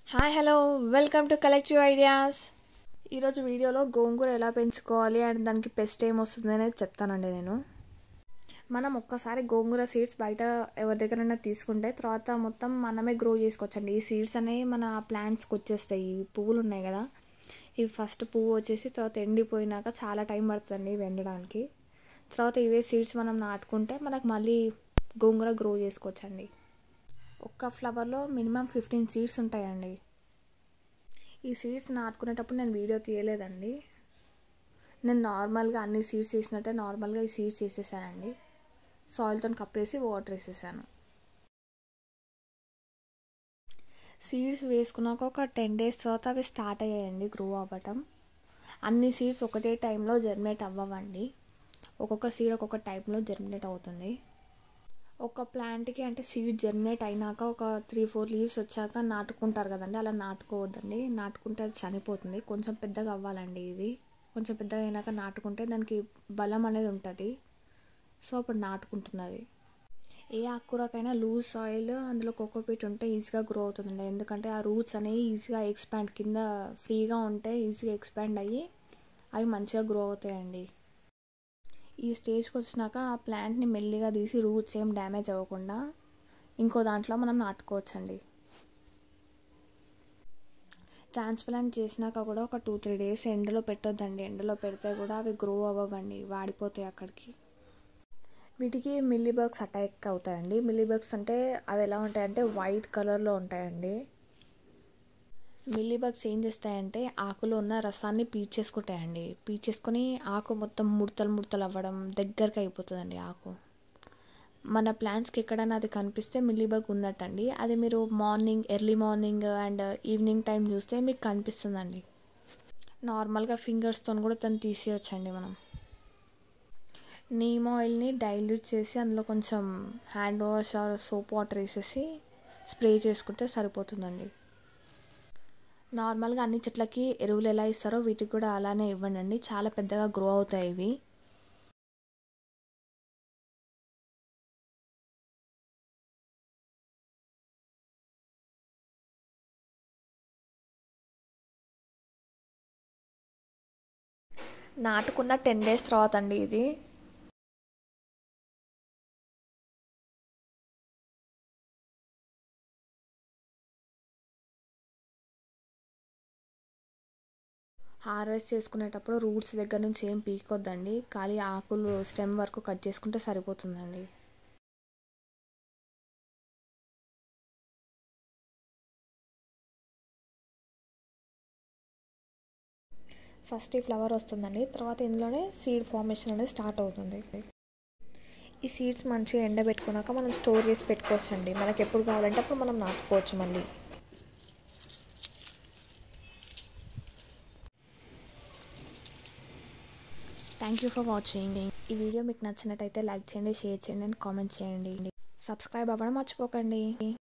hi hello welcome to collective ideas ఈరోజు వీడియోలో గోంగూర ఎలా పెంచుకోవాలి అండ్ దానికి పెస్ట్ ఏం వస్తుంది అనేది చెప్తానండి నేను మనం ఒక్కసారి గోంగూర సీడ్స్ బయట ఎవరి దగ్గరైనా తీసుకుంటే తర్వాత మొత్తం మనమే గ్రో చేసుకోవచ్చండి ఈ సీడ్స్ అనేవి మన ప్లాంట్స్కి వచ్చేస్తాయి ఈ పువ్వులు ఉన్నాయి కదా ఇవి ఫస్ట్ పువ్వు వచ్చేసి తర్వాత ఎండిపోయినాక చాలా టైం పడుతుందండి ఇవి ఎండడానికి తర్వాత ఇవే సీడ్స్ మనం నాటుకుంటే మనకు మళ్ళీ గోంగూర గ్రో చేసుకోవచ్చండి ఒక్క ఫ్లవర్లో మినిమం ఫిఫ్టీన్ సీడ్స్ ఉంటాయండి ఈ సీడ్స్ నాటుకునేటప్పుడు నేను వీడియో తీయలేదండి నేను నార్మల్గా అన్ని సీడ్స్ వేసినట్టే నార్మల్గా ఈ సీడ్స్ వేసేసానండి సాయిల్తో కప్పేసి వాటర్ వేసేసాను సీడ్స్ వేసుకున్నాక ఒక టెన్ డేస్ తర్వాత అవి స్టార్ట్ అయ్యాయండి గ్రో అవ్వటం అన్ని సీడ్స్ ఒకటే టైంలో జర్మినేట్ అవ్వవండి ఒక్కొక్క సీడ్ ఒక్కొక్క టైంలో జర్మినేట్ అవుతుంది ఒక ప్లాంట్కి అంటే సీడ్ జర్మినేట్ అయినాక ఒక త్రీ ఫోర్ లీవ్స్ వచ్చాక నాటుకుంటారు కదండి అలా నాటుకోవద్దండి నాటుకుంటే అది చనిపోతుంది కొంచెం పెద్దగా అవ్వాలండి ఇది కొంచెం పెద్దగా అయినాక నాటుకుంటే దానికి బలం అనేది ఉంటుంది సో అప్పుడు నాటుకుంటున్నది ఏ ఆకుకూరకైనా లూజ్ సాయిల్ అందులో కోకోపీట్ ఉంటే ఈజీగా గ్రో అవుతుందండి ఎందుకంటే ఆ రూట్స్ అనేవి ఈజీగా ఎక్స్పాండ్ కింద ఫ్రీగా ఉంటే ఈజీగా ఎక్స్పాండ్ అయ్యి అవి మంచిగా గ్రో అవుతాయండి ఈ స్టేజ్కి వచ్చినాక ఆ ప్లాంట్ని మెల్లిగా తీసి రూట్స్ ఏం డ్యామేజ్ అవ్వకుండా ఇంకో దాంట్లో మనం నాటుకోవచ్చండి ట్రాన్స్ప్లాంట్ చేసినాక కూడా ఒక టూ త్రీ డేస్ ఎండలో పెట్టొద్దండి ఎండలో పెడితే కూడా అవి గ్రో అవ్వండి వాడిపోతాయి అక్కడికి వీటికి మిల్లీ బగ్స్ అటాక్ అవుతాయండి మిల్లీ బగ్స్ అంటే అవి ఎలా ఉంటాయంటే వైట్ కలర్లో ఉంటాయండి మిల్లీ బగ్స్ ఏం చేస్తాయంటే ఆకులో ఉన్న రసాన్ని పీల్చేసుకుంటాయండి పీల్చేసుకొని ఆకు మొత్తం ముడతలు ముడతలు అవ్వడం దగ్గరకు అయిపోతుందండి ఆకు మన ప్లాంట్స్కి ఎక్కడైనా అది కనిపిస్తే మిల్లీ బగ్ ఉన్నట్టండి అది మీరు morning early morning and evening time చూస్తే మీకు కనిపిస్తుందండి నార్మల్గా ఫింగర్స్తో కూడా తను తీసేయచ్చండి మనం నీమ్ ఆయిల్ని డైల్యూట్ చేసి అందులో కొంచెం hand wash or soap water వేసేసి స్ప్రే చేసుకుంటే సరిపోతుందండి నార్మల్గా అన్ని చెట్లకి ఎరువులు ఎలా ఇస్తారో వీటికి కూడా అలానే ఇవ్వండి చాలా పెద్దగా గ్రో అవుతాయి ఇవి నాటుకున్న టెన్ డేస్ తర్వాత అండి ఇది హార్వెస్ట్ చేసుకునేటప్పుడు రూట్స్ దగ్గర నుంచి ఏం పీకొద్దండి ఖాళీ ఆకులు స్టెమ్ వరకు కట్ చేసుకుంటే సరిపోతుందండి ఫస్ట్ ఈ ఫ్లవర్ వస్తుందండి తర్వాత ఇందులోనే సీడ్ ఫార్మేషన్ అనేది స్టార్ట్ అవుతుంది ఈ సీడ్స్ మంచిగా ఎండబెట్టుకున్నాక మనం స్టోర్ చేసి పెట్టుకోవచ్చు అండి మనకి ఎప్పుడు కావాలంటే అప్పుడు మనం నాటుకోవచ్చు మళ్ళీ థ్యాంక్ యూ ఫర్ వాచింగ్ ఈ వీడియో మీకు నచ్చినట్టయితే లైక్ చేయండి షేర్ చేయండి అండ్ కామెంట్ చేయండి సబ్స్క్రైబ్ అవ్వడం మర్చిపోకండి